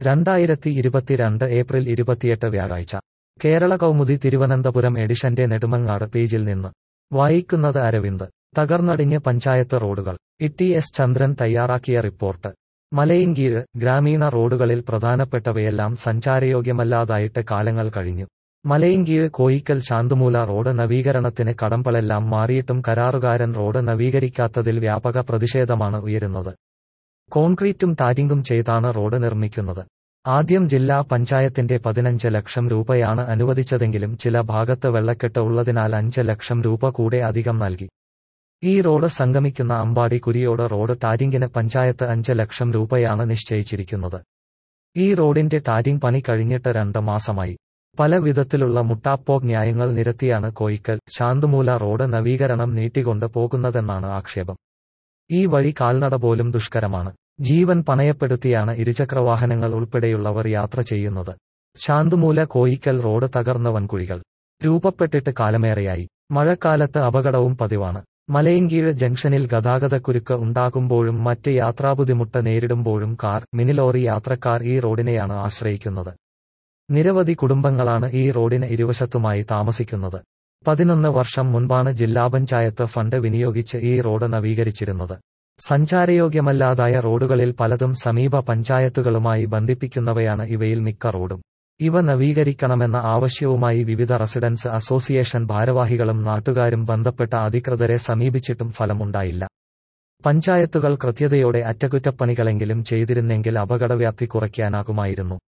രണ്ടായിരത്തി ഇരുപത്തിരണ്ട് ഏപ്രിൽ ഇരുപത്തിയെട്ട് വ്യാഴാഴ്ച കേരള കൗമുദി തിരുവനന്തപുരം എഡിഷന്റെ നെടുമങ്ങാട് പേജിൽ നിന്ന് വായിക്കുന്നത് അരവിന്ദ് തകർന്നടിഞ്ഞ് പഞ്ചായത്ത് റോഡുകൾ ഇ എസ് ചന്ദ്രൻ തയ്യാറാക്കിയ റിപ്പോർട്ട് മലയിൻകീഴ് ഗ്രാമീണ റോഡുകളിൽ പ്രധാനപ്പെട്ടവയെല്ലാം സഞ്ചാരയോഗ്യമല്ലാതായിട്ട് കാലങ്ങൾ കഴിഞ്ഞു മലയിൻകീഴ് കോയിക്കൽ ശാന്തുമൂല റോഡ് നവീകരണത്തിന് കടമ്പളെല്ലാം മാറിയിട്ടും കരാറുകാരൻ റോഡ് നവീകരിക്കാത്തതിൽ വ്യാപക പ്രതിഷേധമാണ് ഉയരുന്നത് കോൺക്രീറ്റും ടാരിങ്ങും ചെയ്താണ് റോഡ് നിർമ്മിക്കുന്നത് ആദ്യം ജില്ലാ പഞ്ചായത്തിന്റെ പതിനഞ്ച് ലക്ഷം രൂപയാണ് അനുവദിച്ചതെങ്കിലും ചില ഭാഗത്ത് വെള്ളക്കെട്ട് ഉള്ളതിനാൽ അഞ്ച് ലക്ഷം രൂപ കൂടെ അധികം നൽകി ഈ റോഡ് സംഗമിക്കുന്ന അമ്പാടി കുരിയോട് റോഡ് ടാരിങ്ങിന് പഞ്ചായത്ത് അഞ്ച് ലക്ഷം രൂപയാണ് നിശ്ചയിച്ചിരിക്കുന്നത് ഈ റോഡിന്റെ ടാരിങ് പണി കഴിഞ്ഞിട്ട് രണ്ട് മാസമായി പല വിധത്തിലുള്ള മുട്ടാപ്പോക് ന്യായങ്ങൾ നിരത്തിയാണ് കോയിക്കൽ ശാന്തുമൂല റോഡ് നവീകരണം നീട്ടിക്കൊണ്ട് പോകുന്നതെന്നാണ് ആക്ഷേപം ഈ വഴി കാൽനട പോലും ദുഷ്കരമാണ് ജീവൻ പണയപ്പെടുത്തിയാണ് ഇരുചക്രവാഹനങ്ങൾ ഉൾപ്പെടെയുള്ളവർ യാത്ര ചെയ്യുന്നത് ശാന്തുമൂല കോയിക്കൽ റോഡ് തകർന്ന വൻകുഴികൾ രൂപപ്പെട്ടിട്ട് കാലമേറെയായി മഴക്കാലത്ത് അപകടവും പതിവാണ് മലയൻകീഴ് ജംഗ്ഷനിൽ ഗതാഗതക്കുരുക്ക് ഉണ്ടാകുമ്പോഴും മറ്റ് യാത്രാബുദ്ധിമുട്ട് നേരിടുമ്പോഴും കാർ മിനിലോറി യാത്രക്കാർ ഈ റോഡിനെയാണ് ആശ്രയിക്കുന്നത് നിരവധി കുടുംബങ്ങളാണ് ഈ റോഡിന് ഇരുവശത്തുമായി താമസിക്കുന്നത് പതിനൊന്ന് വർഷം മുൻപാണ് ജില്ലാ പഞ്ചായത്ത് ഫണ്ട് വിനിയോഗിച്ച് ഈ റോഡ് നവീകരിച്ചിരുന്നത് സഞ്ചാരയോഗ്യമല്ലാതായ റോഡുകളിൽ പലതും സമീപ പഞ്ചായത്തുകളുമായി ബന്ധിപ്പിക്കുന്നവയാണ് ഇവയിൽ മിക്ക റോഡും ഇവ നവീകരിക്കണമെന്ന ആവശ്യവുമായി വിവിധ റെസിഡൻസ് അസോസിയേഷൻ ഭാരവാഹികളും നാട്ടുകാരും ബന്ധപ്പെട്ട അധികൃതരെ സമീപിച്ചിട്ടും ഫലമുണ്ടായില്ല പഞ്ചായത്തുകൾ കൃത്യതയോടെ അറ്റകുറ്റപ്പണികളെങ്കിലും ചെയ്തിരുന്നെങ്കിൽ അപകടവ്യാപ്തി കുറയ്ക്കാനാകുമായിരുന്നു